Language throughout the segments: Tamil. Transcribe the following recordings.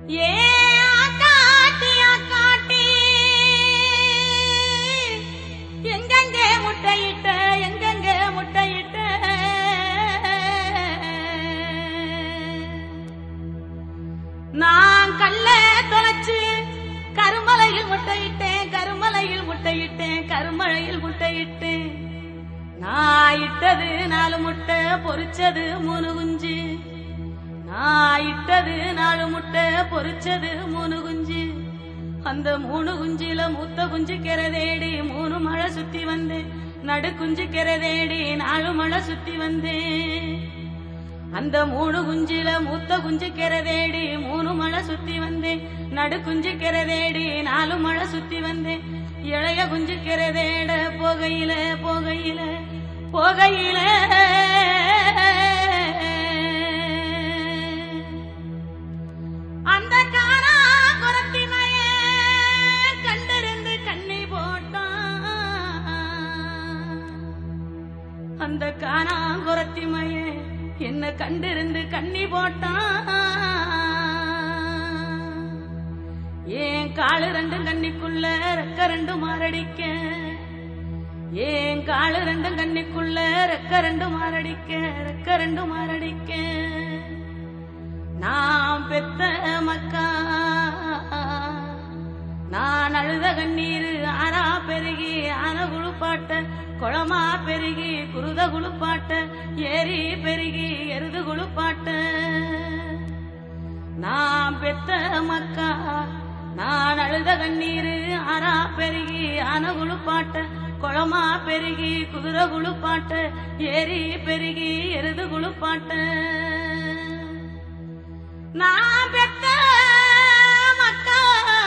ஏ ஆக்காட்டி ஆக்காட்டி எங்கெங்கே முட்டையிட்ட எங்கெங்கே முட்டையிட்ட நான் கல்ல தொலைச்சு கருமலையில் முட்டையிட்டேன் கருமலையில் முட்டையிட்டேன் கருமலையில் முட்டையிட்டேன் நான் இட்டது நாலு முட்டை பொரிச்சது மூணு குஞ்சு நான் இட்டது நாலு முட்டை பொரிச்சது மூணு குஞ்சு அந்த மூணு குஞ்சில மூத்த குஞ்சு கிரதேடி மூணு மழை சுத்தி வந்தேன் நடு குஞ்சு கிரதேடி நாலு மழை சுத்தி வந்தேன் அந்த மூணு குஞ்சில மூத்த குஞ்சு கிரதேடி மூணு மழை சுத்தி வந்தேன் நடு குஞ்சு கிரதேடி நாலு மழை சுத்தி வந்தேன் இளைய குஞ்சு கிரதேட போகையில போகையில போகையில அந்த காணா குரத்தி கண்டிருந்து கண்ணி போட்டான் அந்த காணாங்குரத்தி மய என்ன கண்டிருந்து கண்ணி போட்டான் ஏன் காலு ரெண்டும் கண்ணிக்குள்ள ரெக்க ரெண்டு மாரடிக்க ஏன் காலு ரெண்டும் கண்ணிக்குள்ள ரெக்க ரெண்டு மாரடிக்க ரெக்க ரெண்டு மாரடிக்க நான் பெத்த மக்கா நான் அழுத கண்ணீர் ஆனா பெருகி ஆன குழுப்பாட்ட குளமா பெருகி குருத குழுப்பாட்ட ஏரி பெருகி எருது குழுப்பாட்ட நான் பெத்த மக்கா நான் அழுத கண்ணீர் ஆனா பெருகி ஆன குழுப்பாட்ட குளமா பெருகி குதிரை குழுப்பாட்ட ஏரி பெருகி எருது குழுப்பாட்ட நான் பெத்த மக்கா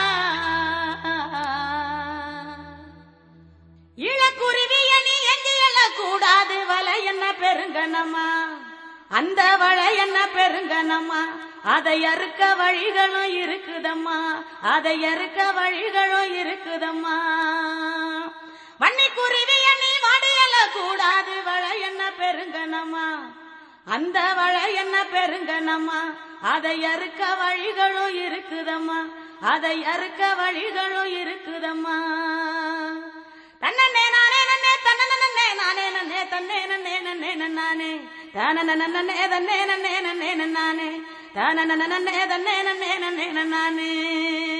இளக்குருவிய நீ எங்கு எழக்கூடாது வலை என்ன பெருங்கனமா அந்த வலை என்ன பெருங்கனமா அதை அறுக்க வழிகளும் இருக்குதம்மா அதை அறுக்க வழிகளும் இருக்குதம்மா வன்னிக்குருவிய நீ வடையல கூடாது வலை என்ன பெருங்கனமா அந்த வலை என்ன பெருங்கனமா அதை அறுக்க வழிகளும் இருக்குதம்மா அதை அறுக்க வழிகளும் இருக்குதம்மா தன்னே நானே நன்னே தன்னே நன்னே நானே நன்னே தன்னே நன்னே நன்னே நன்னானே தான நன்னே தன்னே நன்னே நன்னே நன்னானே தான நன்னே தன்னே நன்னே நன்னே நன்னானே